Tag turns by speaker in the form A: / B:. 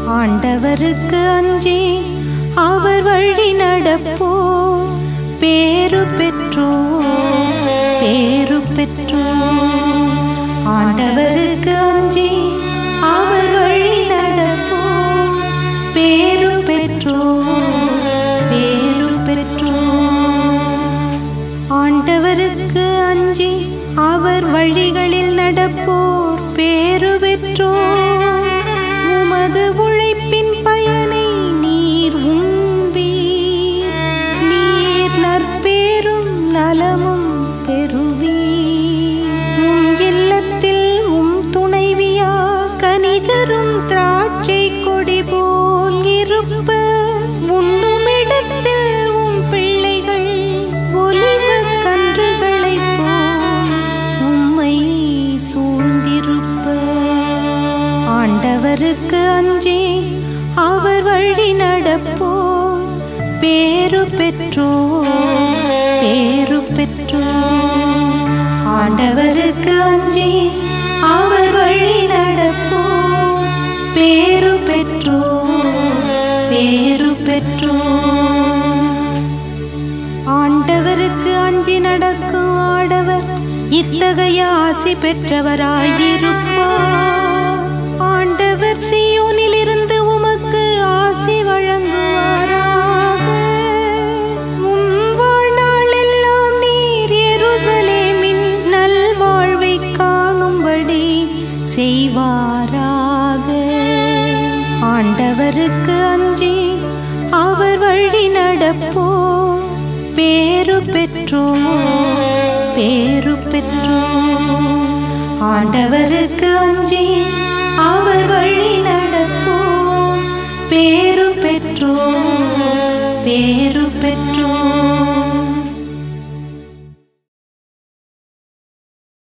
A: ஆண்டவருக்கு அஞ்சி அவர் வழி நடப்போர் பேரு பெற்றோர் பேரு பெற்றோர் ஆண்டவருக்கு அஞ்சி அவர் வழி நடப்போர் பேரு பெற்றோர் பேரு பெற்றோர் ஆண்டவருக்கு அஞ்சி அவர் வழிகளில் நடப்போர் பேரு பெற்றோர் உமது உழைப்பின் பயனை நீர் உண்பீர் நீர் நற்பேரும் நலமும் பெறுவீர் உம் இல்லத்தில் உம் துணைவியா கனிதரும் திராட்சை கொடி போல் இருப்ப உண்ணுமிடத்தில் உம் பிள்ளைகள் ஒலிவ கன்றுகளைப் போல் உம்மை சூழ்ந்திருப்ப ஆண்டவருக்கு அஞ்சி அவர் வழி நடப்போர் பேரு பெற்றோர் பேரு பெற்றோர் ஆண்டவருக்கு அஞ்சி அவர் வழி நடப்போர் பேரு பெற்றோர் பேரு பெற்றோர் ஆண்டவருக்கு அஞ்சி நடக்கும் ஆடவர் இத்தகைய ஆசி பெற்றவராயிருப்பார் ஆண்டவர் சியோனிலிருந்து உமக்கு ஆசி வழங்குவாராக உம் வாழ்நாளெல்லாம் நீர் எருசலேமின் நல்வாழ்வை காணும்படி செய்வாராக ஆண்டவருக்கு அஞ்சி அவர் வழி நடப்போர் பேரு பெற்றோர் பேரு பெற்றோர் ஆண்டவருக்கு அஞ்சி அவர் வழி நடப்போர் பேரு பெற்றோர் பேரு பெற்றோர்